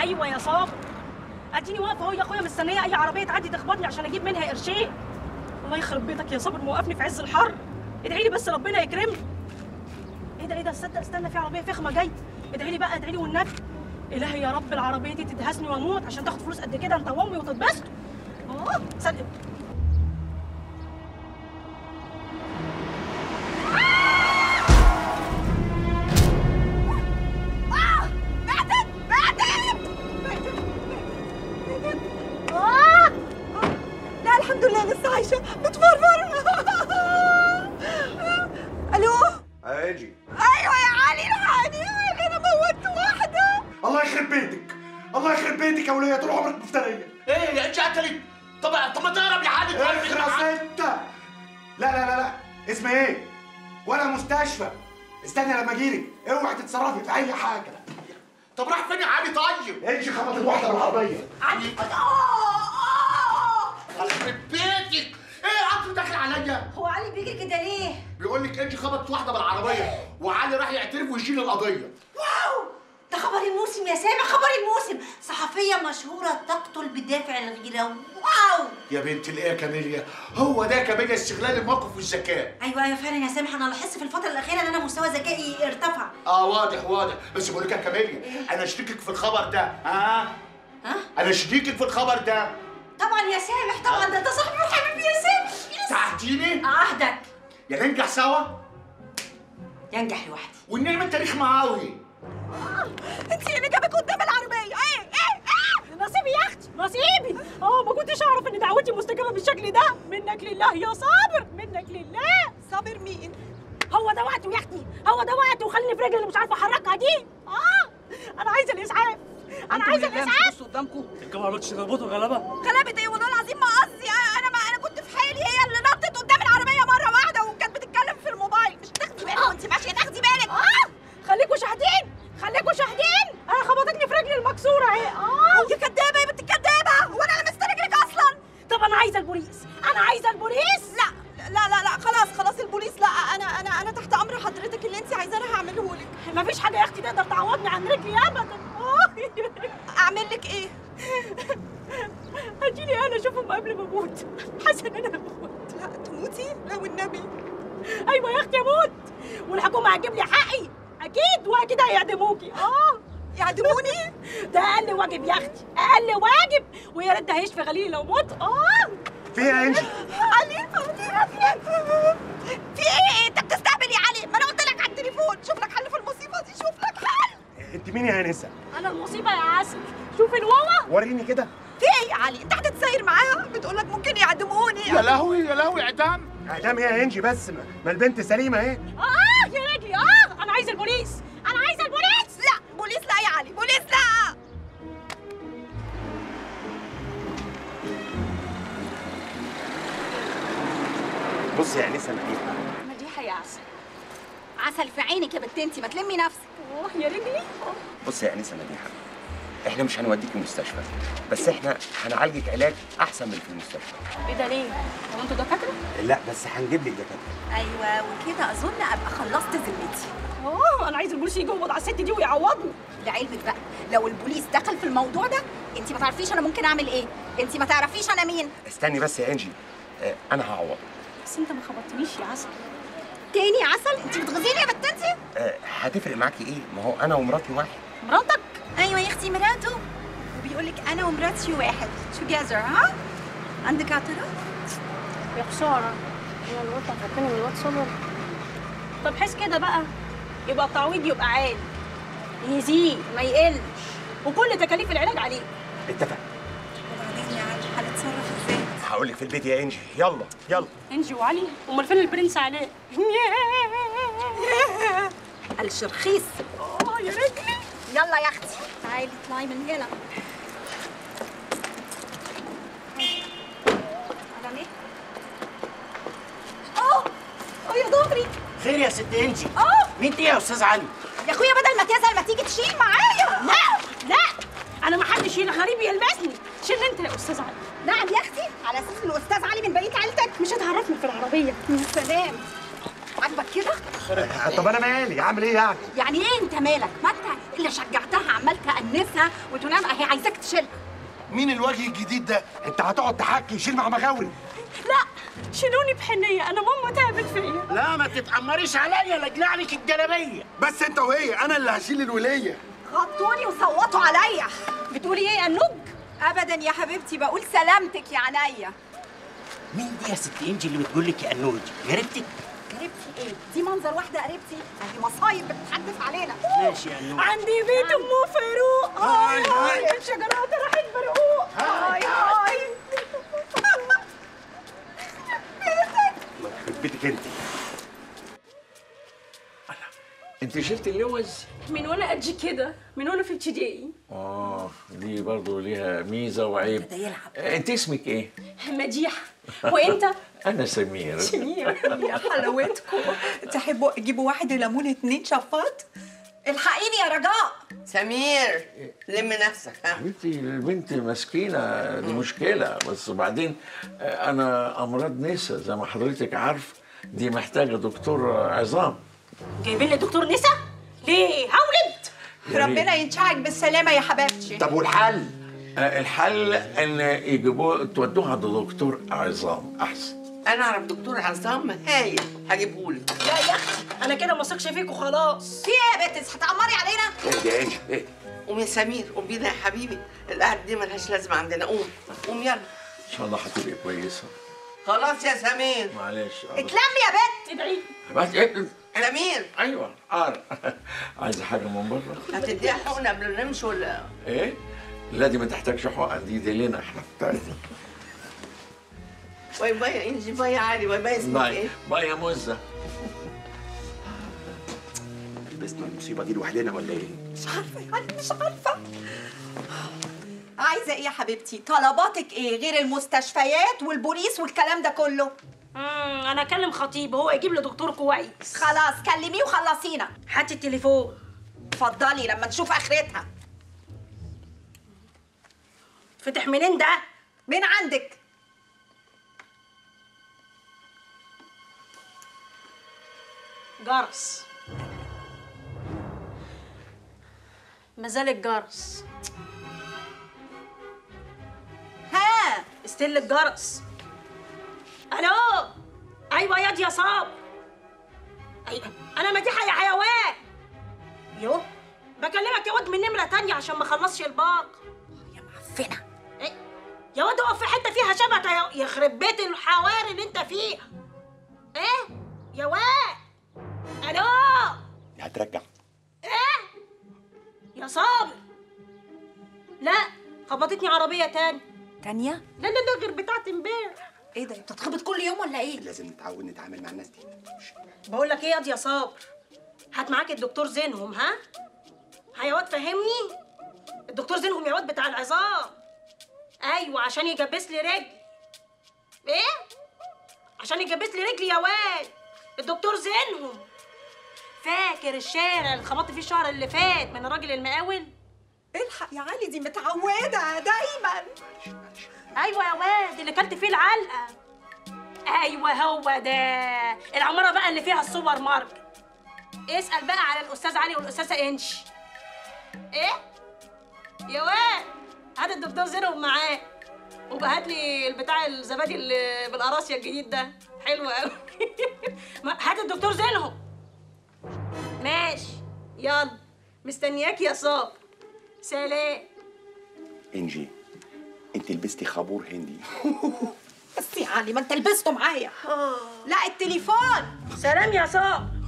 ايوه يا صابر اديني واقفه اهو يا اخويا مستنيه اي عربيه تعدي تخبطني عشان اجيب منها قرشين الله يخرب بيتك يا صابر موقفني في عز الحر ادعي لي بس ربنا يكرمني ايه ده ايه ده تصدق استنى في عربيه فخمه جاي ادعي لي بقى ادعي لي والنبي الهي يا رب العربيه دي تدهسني واموت عشان تاخد فلوس قد كده انت وامي وتتبسطوا اه صدق لا الحمد لله لسه عايشه بتفرفر الو اجي ايوه يا علي الحقني انا موتت واحده الله يخرب بيتك الله يخرب بيتك يا وليه طول عمرك مفتريه ايه يا انت قتلت طب طب ما تهرب يا حالي اخرس انت لا لا لا لا اسمها ايه ولا مستشفى استني لما اجيلك اوعي تتصرفي في اي حاجه طب راح فين يا علي طيب امشي خبط الواحده بالعربيه علي يخرب بيتك ايه قطر داخل عليا هو علي بيجري كده ليه بيقول لك انت خبطت واحده بالعربيه وعلي راح يعترف ويشيل القضيه واو ده خبر الموسم يا سامع خبر الموسم صحفيه مشهوره تقتل بدافع الغيره واو يا بنت الايه يا كاميليا هو ده كاميليا استغلال الموقف والذكاء ايوه ايوه فعلا يا سامح انا لاحظت في الفتره الاخيره ان انا مستوى ذكائي ارتفع اه واضح واضح بس بقول لك يا كاميليا انا شريكك في الخبر ده ها ها انا شريكك في الخبر ده طبعا يا سامح طبعا ده انت صاحبي وحبيبي يا سامح يس. تعديني عهدك يا ننجح سوا ينجح لوحدي ونعمل تاريخ معاوي انت اللي جابك قدام العربيه ايه ايه ايه نصيبي يا اختي نصيبي اه ما كنتش اعرف ان دعوتي مستجابه بالشكل ده منك لله يا صابر منك لله صابر مين هو ده وقته يا اختي هو ده وقته وخليني في رجلي اللي مش عارفه احركها دي اه انا عايزه الاسعاف انا عايزه الاسعاف قدامكم الجماعه ما رضتش تربطوا الغلابه غلبت ايه والله العظيم ما قصدي انا ما انا كنت في حالي هي اللي نطت قدام العربيه مره واحده وكانت بتتكلم في الموبايل مش تاخدي بالك وانت ماشيه تاخدي بالك اه خليكوا شاهدين خليكوا شاهدين انا خبطتني في رجلي المكسوره اهي اه يا كدابه يا بنت كدابه وانا لمست رجلك اصلا طب انا عايزه البوليس انا عايزه البوليس لا لا لا لا خلاص خلاص البوليس لا انا انا انا تحت امر حضرتك اللي انت عايزاه انا هعمله لك مفيش حاجه يا اختي تقدر تعوضني عن رجلي ابدا اه اعمل لك ايه هجيني انا اشوفهم قبل ما اموت حاسه ان انا هموت لا تموتي لا والنبي ايوه يا اختي اموت والحكومه هتجيب لي حقي اكيد واكيد هيعدموكي اه يعدموني ده اقل واجب يا اختي اقل واجب ويا ريت ده هيشفي غليلي لو مت اه في ايه يا انجي علي علي في ايه انت بتستهبل يا علي ما انا قلت لك على التليفون شوف لك حل في المصيبه دي شوف لك حل انت مين يا انسه انا المصيبه يا عسل شوف الواوا وريني كده في ايه يا علي انت هتتساير معاها بتقول لك ممكن يعدموني يا لهوي يا لهوي اعدام اعدام ايه يا انجي بس ما ما البنت سليمه اهي اه يا رجلي اه انا عايزه البوليس انا عايزه البوليس لا بوليس لا يا علي بوليس لا بص يا انسه مديحه مديحه يا عسل عسل في عينك يا بنت انت ما تلمي نفسك اه يا رجلي بص يا انسه مديحه احنا مش هنوديك المستشفى بس احنا هنعالجك علاج احسن من في المستشفى ايه ده ليه؟ هو انتوا دكاتره؟ لا بس هنجيب لك دكاتره ايوه وكده اظن ابقى خلصت ذمتي اه انا عايز البوليس يجي يقبض على الست دي ويعوضني لعلمك بقى لو البوليس دخل في الموضوع ده انت ما تعرفيش انا ممكن اعمل ايه انت ما تعرفيش انا مين استني بس يا انجي اه انا هعوضك بس انت ما خبطتنيش يا عسل تاني عسل انت بتغزيني يا بنت انت اه هتفرق معاكي ايه ما هو انا ومراتي واحد مراتك ايوه يا اختي مراته وبيقول لك انا ومراتي واحد together ها عندك اعتراض يا خساره انا الواد فكرتني من الواد صبر طب حس كده بقى يبقى التعويض يبقى عالي يزيد ما يقلش وكل تكاليف العلاج عليه اتفق وبعدين يا علي هنتصرف ازاي هقول لك في البيت يا انجي يلا يلا انجي وعلي امال فين البرنس علاء الشرخيص اه يا رجلي يلا يا اختي تعالي اطلعي من هنا على مين اه اه يا ضهري خير يا ست انجي اه مين دي يا استاذ علي يا اخويا بدل ما تزعل ما تيجي تشيل معايا لا لا انا ما حدش يشيل غريب يلمسني شيل انت يا استاذ علي نعم يا اختي على اساس ان الاستاذ علي من بقيه عيلتك مش هتعرفني في العربيه يا سلام عاجبك كده طب انا مالي اعمل ايه يعني يعني ايه انت مالك ما انت اللي شجعتها عمال تأنسها وتنام اهي عايزاك تشيلها مين الوجه الجديد ده انت هتقعد تحكي شيل مع مغاوري لا شيلوني بحنيه انا ماما تعبت فيا لا ما تتأمريش عليا لاجلع لك الجلابيه بس انت وهي انا اللي هشيل الوليه غطوني وصوتوا عليا بتقولي ايه يا نوج ابدا يا حبيبتي بقول سلامتك يا عينيا مين دي يا ست انجي اللي بتقول لك يا انوج جربتك قريبتي ايه دي منظر واحده قريبتي اهي مصايب بتتحدث علينا ماشي يا انوج عندي بيت ام فاروق هاي هاي الشجرات راحت برقوق هاي هاي الله يخرب بيتك انت انت شلت اللوز من وانا قد كده من وانا في ابتدائي اه دي برضو ليها ميزه وعيب ده يلعب. آه، انت اسمك ايه مديحه وانت انا سمير يا حلاوتكم تحبوا تجيبوا واحد ليمون اتنين شفاط الحقيني يا رجاء سمير لم نفسك ها حبيبتي البنت مسكينه دي مشكله بس وبعدين آه، انا امراض نسا زي ما حضرتك عارف دي محتاجه دكتور عظام جايبين لي دكتور نسا ليه هولد يا ريت. ربنا ينشعك بالسلامه يا حبيبتي طب والحل آه، الحل ان يجيبوه تودوها عند دكتور عظام احسن انا اعرف دكتور عصام هايل هجيبهولك لا يا اختي انا كده ما اثقش فيك وخلاص في ايه يا بنت هتأمري علينا اهدى يا انجي اهدى قوم يا سمير قوم بينا يا حبيبي القعده دي ملهاش لازمه عندنا قوم قوم يلا ان شاء الله هتبقي كويسه خلاص يا سمير معلش اتلمي يا بنت ادعي بس إيه؟ سمير ايوه اه عايزه حاجه من بره هتديها حقنه قبل ما نمشي ولا ايه لا دي ما تحتاجش حقن دي دي لنا احنا بتاعتنا باي باي يا انجي باي يا علي باي باي اسمك باي ايه باي يا مزه لبسنا المصيبه دي لوحدنا ولا ايه مش عارفه يعني مش عارفه عايزه ايه يا حبيبتي طلباتك ايه غير المستشفيات والبوليس والكلام ده كله امم انا اكلم خطيب هو يجيب لي دكتور كويس خلاص كلميه وخلصينا هاتي التليفون اتفضلي لما نشوف اخرتها فتح منين ده من عندك جرس مازال الجرس ها استل الجرس الو ايوه يا دي يا صاب أيوة. انا مديحه يا حيوان يو بكلمك يا واد من نمره تانية عشان ما اخلصش الباق يا معفنه إيه؟ يا واد اقف في حته فيها شبكه يا- يخرب بيت الحواري اللي انت فيها ايه يا واد الو هترجع يا صابر لا خبطتني عربيه تاني تانية لا لا لا غير بتاعت امبارح ايه ده بتتخبط كل يوم ولا ايه لازم نتعود نتعامل مع الناس دي بقول لك ايه يا يا صابر هات معاك الدكتور زينهم ها ها يا واد فهمني الدكتور زينهم يا واد بتاع العظام ايوه عشان يجبس لي رجلي ايه عشان يجبس لي رجلي يا واد الدكتور زينهم فاكر الشارع اللي خبطت فيه الشهر اللي فات من الراجل المقاول الحق يا علي دي متعوده دايما ايوه يا واد اللي كلت فيه العلقه ايوه هو ده العماره بقى اللي فيها السوبر ماركت اسال بقى على الاستاذ علي والاستاذه انشي ايه يا واد هات الدكتور زينهم معاه وبقى هات لي البتاع الزبادي اللي بالقراصيه الجديد ده حلو قوي هات الدكتور زينهم ماشي يلا مستنياك يا صابر سلام انجي انت لبستي خابور هندي بس يا علي ما انت لبسته معايا لا التليفون سلام يا صابر